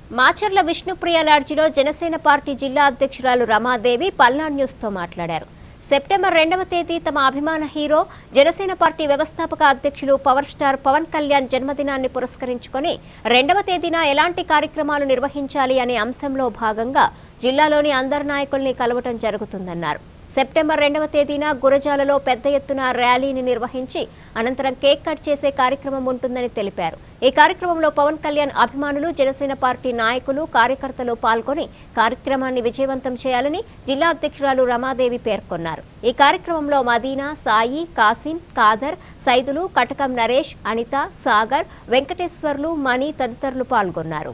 మాచర్ల విష్ణుప్రియ లాడ్జిలో జనసేన పార్టీ జిల్లా అధ్యక్షురాలు రమాదేవి పల్నాడు న్యూస్తో మాట్లాడారు సెప్టెంబర్ రెండవ తేదీ తమ అభిమాన హీరో జనసేన పార్టీ వ్యవస్థాపక అధ్యక్షులు పవర్ స్టార్ పవన్ కళ్యాణ్ జన్మదినాన్ని పురస్కరించుకొని రెండవ తేదీన ఎలాంటి కార్యక్రమాలు నిర్వహించాలి అనే అంశంలో భాగంగా జిల్లాలోని అందరు నాయకుల్ని కలవటం జరుగుతుందన్నారు సెప్టెంబర్ రెండవ తేదీన గురజాలలో పెద్ద ఎత్తున ర్యాలీని నిర్వహించి అనంతరం కేక్ కట్ చేసే కార్యక్రమం ఉంటుందని తెలిపారు ఈ కార్యక్రమంలో పవన్ కళ్యాణ్ అభిమానులు జనసేన పార్టీ నాయకులు కార్యకర్తలు పాల్గొని కార్యక్రమాన్ని విజయవంతం చేయాలని జిల్లా అధ్యక్షురాలు రమాదేవి పేర్కొన్నారు ఈ కార్యక్రమంలో మదీనా సాయి కాసిం కాదర్ సైదులు కటకం నరేష్ అనిత సాగర్ వెంకటేశ్వర్లు మణి తదితరులు పాల్గొన్నారు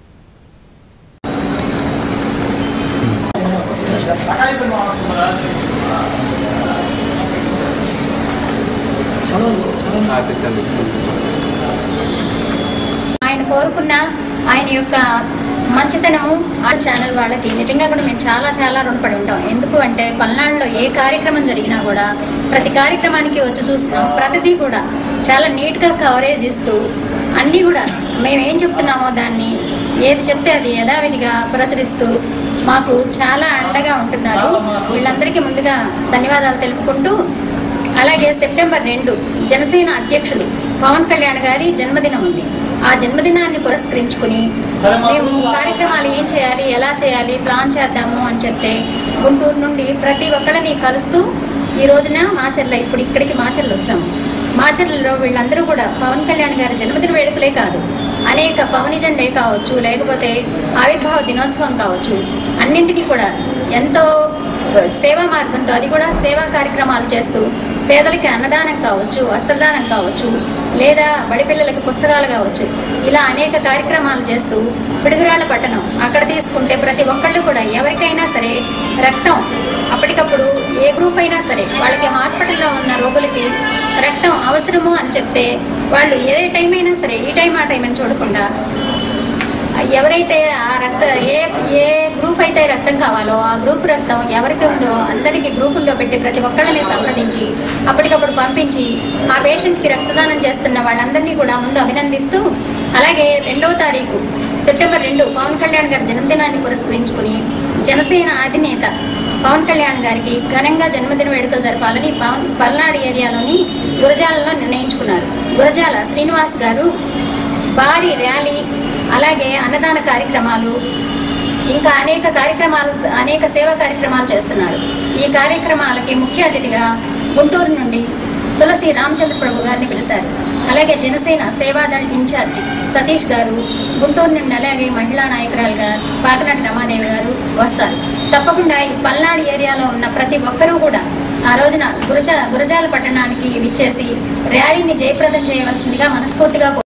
ఆయన కోరుకున్న ఆయన యొక్క మంచితనము ఆ ఛానల్ వాళ్ళకి నిజంగా కూడా మేము చాలా చాలా రుణపడి ఉంటాం ఎందుకు అంటే పల్నాడులో ఏ కార్యక్రమం జరిగినా కూడా ప్రతి కార్యక్రమానికి వచ్చి చూస్తున్నాం ప్రతిదీ కూడా చాలా నీట్గా కవరేజ్ ఇస్తూ అన్నీ కూడా మేము ఏం చెప్తున్నామో దాన్ని ఏది చెప్తే అది యథావిధిగా ప్రచురిస్తూ మాకు చాలా అండగా ఉంటున్నారు వీళ్ళందరికీ ముందుగా ధన్యవాదాలు తెలుపుకుంటూ అలాగే సెప్టెంబర్ రెండు జనసేన అధ్యక్షులు పవన్ కళ్యాణ్ గారి జన్మదినం ఉంది ఆ జన్మదినాన్ని పురస్కరించుకుని మేము కార్యక్రమాలు ఏం చేయాలి ఎలా చేయాలి ప్లాన్ చేద్దాము అని చెప్తే గుంటూరు నుండి ప్రతి ఒక్కళ్ళని కలుస్తూ ఈ రోజున మాచర్ల ఇప్పుడు ఇక్కడికి మాచర్లు వచ్చాము మాచర్లలో వీళ్ళందరూ కూడా పవన్ కళ్యాణ్ గారి జన్మదిన వేడుకలే కాదు అనేక పవనిజన్ డే కావచ్చు లేకపోతే ఆవిర్భావ దినోత్సవం కావచ్చు అన్నింటినీ కూడా ఎంతో సేవా మార్గంతో అది కూడా సేవా కార్యక్రమాలు చేస్తూ పేదలకి అన్నదానం కావచ్చు వస్త్రదానం కావచ్చు లేదా బడి పిల్లలకి పుస్తకాలు కావచ్చు ఇలా అనేక కార్యక్రమాలు చేస్తూ పిడుగురాళ్ళ పట్టణం అక్కడ తీసుకుంటే ప్రతి ఒక్కళ్ళు కూడా ఎవరికైనా సరే రక్తం అప్పటికప్పుడు ఏ గ్రూప్ అయినా సరే వాళ్ళకి హాస్పిటల్లో ఉన్న రోగులకి రక్తం అవసరము అని చెప్తే వాళ్ళు ఏ టైం అయినా సరే ఈ టైం ఆ టైం అని చూడకుండా ఎవరైతే ఆ రక్త ఏ ఏ గ్రూప్ అయితే రక్తం కావాలో ఆ గ్రూప్ రక్తం ఎవరికి ఉందో అందరికీ గ్రూపుల్లో పెట్టి ప్రతి ఒక్కళ్ళని సంప్రదించి అప్పటికప్పుడు పంపించి ఆ పేషెంట్కి రక్తదానం చేస్తున్న వాళ్ళందరినీ కూడా ముందు అభినందిస్తూ అలాగే రెండవ తారీఖు సెప్టెంబర్ రెండు పవన్ కళ్యాణ్ గారి జన్మదినాన్ని పురస్కరించుకుని జనసేన అధినేత పవన్ కళ్యాణ్ గారికి ఘనంగా జన్మదిన వేడుకలు జరపాలని పవన్ పల్నాడు ఏరియాలోని గురజాలలో నిర్ణయించుకున్నారు గురజాల శ్రీనివాస్ గారు భారీ ర్యాలీ అలాగే అన్నదాన కార్యక్రమాలు ఇంకా అనేక కార్యక్రమాలు అనేక సేవా కార్యక్రమాలు చేస్తున్నారు ఈ కార్యక్రమాలకి ముఖ్య అతిథిగా గుంటూరు నుండి తులసి రామచంద్ర ప్రభు గారిని పిలిచారు అలాగే జనసేన సేవాదళ్ ఇన్ఛార్జి సతీష్ గారు గుంటూరు నుండి అలాగే మహిళా నాయకురాలుగా పాకనాటి రమాదేవి గారు వస్తారు తప్పకుండా ఈ పల్నాడు ఏరియాలో ఉన్న ప్రతి ఒక్కరూ కూడా ఆ రోజున గురజా గురజాల పట్టణానికి విచ్చేసి ర్యాలీని జయప్రదం చేయవలసిందిగా మనస్ఫూర్తిగా